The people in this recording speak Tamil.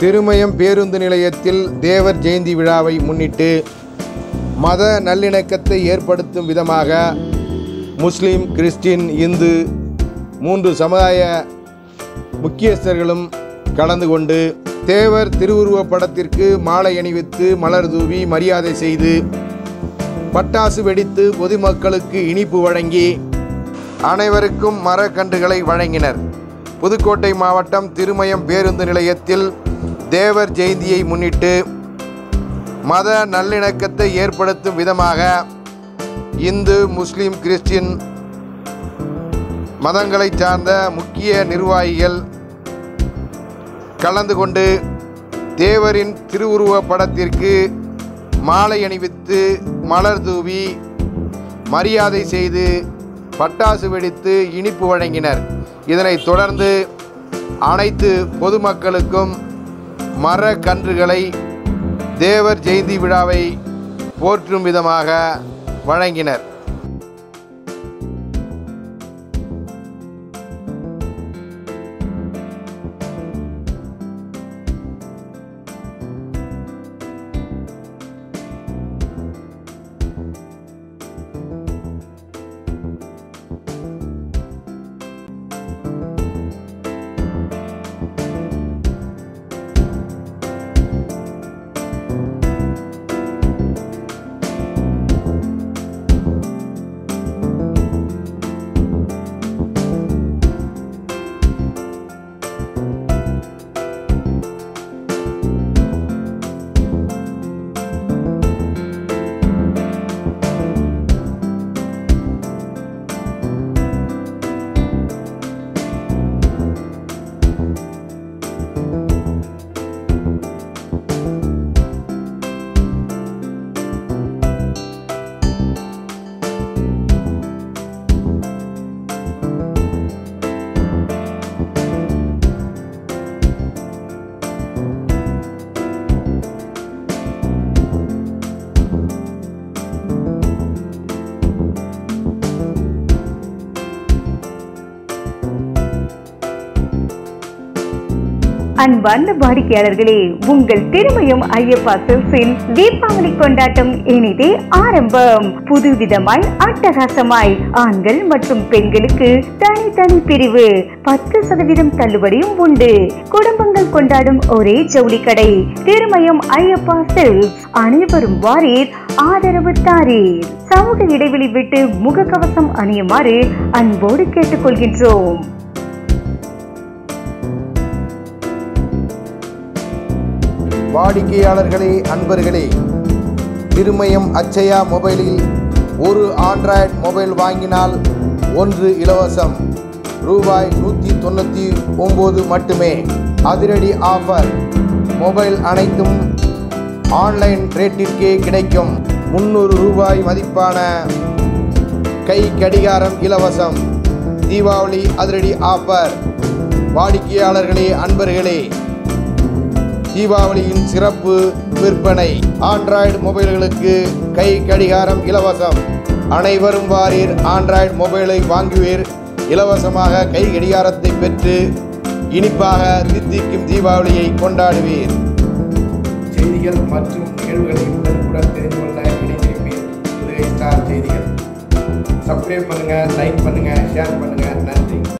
திருமயம் பேருந்து நிலையத்தில் தேவர் ஜெயந்தி விழாவை முன்னிட்டு மத நல்லிணக்கத்தை ஏற்படுத்தும் விதமாக முஸ்லிம் கிறிஸ்டின் இந்து மூன்று சமுதாய முக்கியஸ்தர்களும் கலந்து கொண்டு தேவர் திருவுருவப் படத்திற்கு மாலை அணிவித்து மலர் தூவி மரியாதை செய்து பட்டாசு வெடித்து பொதுமக்களுக்கு இனிப்பு வழங்கி அனைவருக்கும் மரக்கன்றுகளை வழங்கினர் புதுக்கோட்டை மாவட்டம் திருமயம் பேருந்து நிலையத்தில் தேவர் ஜெயந்தியை முன்னிட்டு மத நல்லிணக்கத்தை ஏற்படுத்தும் விதமாக இந்து முஸ்லிம் கிறிஸ்டின் மதங்களை சார்ந்த முக்கிய நிர்வாகிகள் கலந்து கொண்டு தேவரின் திருவுருவ படத்திற்கு மாலை அணிவித்து மலர் தூவி மரியாதை செய்து பட்டாசு வெடித்து இனிப்பு வழங்கினர் இதனைத் தொடர்ந்து அனைத்து பொதுமக்களுக்கும் மர கன்றுகளை தேவர் ஜெயந்தி விழாவை போற்றும் விதமாக வழங்கினர் அன்பார்ந்த வாடிக்கையாளர்களே உங்கள் திருமயம் ஐயப்பா சில்ஸில் தீபாவளி கொண்டாட்டம் இனிதே ஆரம்பம் புதுவிதமாய் அட்டகாசமாய் ஆண்கள் மற்றும் பெண்களுக்கு தனித்தனி பிரிவு பத்து சதவீதம் தள்ளுபடியும் உண்டு குடும்பங்கள் கொண்டாடும் ஒரே ஜவுளி கடை திருமயம் ஐயப்பா சில்ஸ் அனைவரும் வாரீர் ஆதரவு தாரீர் சமூக இடைவெளி விட்டு முகக்கவசம் அணியுமாறு அன்போடு கேட்டுக்கொள்கின்றோம் வாடிக்கையாளர்களே அன்பர்களே திருமயம் அச்சயா மொபைலில் ஒரு ஆண்ட்ராய்டு மொபைல் வாங்கினால் ஒன்று இலவசம் ரூபாய் நூற்றி தொண்ணூற்றி ஒம்பது மட்டுமே அதிரடி ஆஃபர் மொபைல் அனைத்தும் ஆன்லைன் ரேட்டிற்கே கிடைக்கும் முந்நூறு ரூபாய் மதிப்பான கை கடிகாரம் இலவசம் தீபாவளி அதிரடி ஆஃபர் வாடிக்கையாளர்களே அன்பர்களே தீபாவளியின் சிறப்பு விற்பனை ஆண்ட்ராய்டு மொபைல்களுக்கு கை கடிகாரம் இலவசம் அனைவரும் வாரீர் ஆண்ட்ராய்டு மொபைலை வாங்குவீர் இலவசமாக கை கடிகாரத்தை பெற்று இனிப்பாக தித்திக்கும் தீபாவளியை கொண்டாடுவீர் செய்திகள் மற்றும் நிகழ்வுகளை உடனுக்குடன் தெரிந்து கொள்ள இணைந்திருப்பீர் புதுகை ஸ்டார் செய்திகள் சப்ஸ்கிரைப் பண்ணுங்கள் லைக் பண்ணுங்கள் ஷேர் பண்ணுங்கள்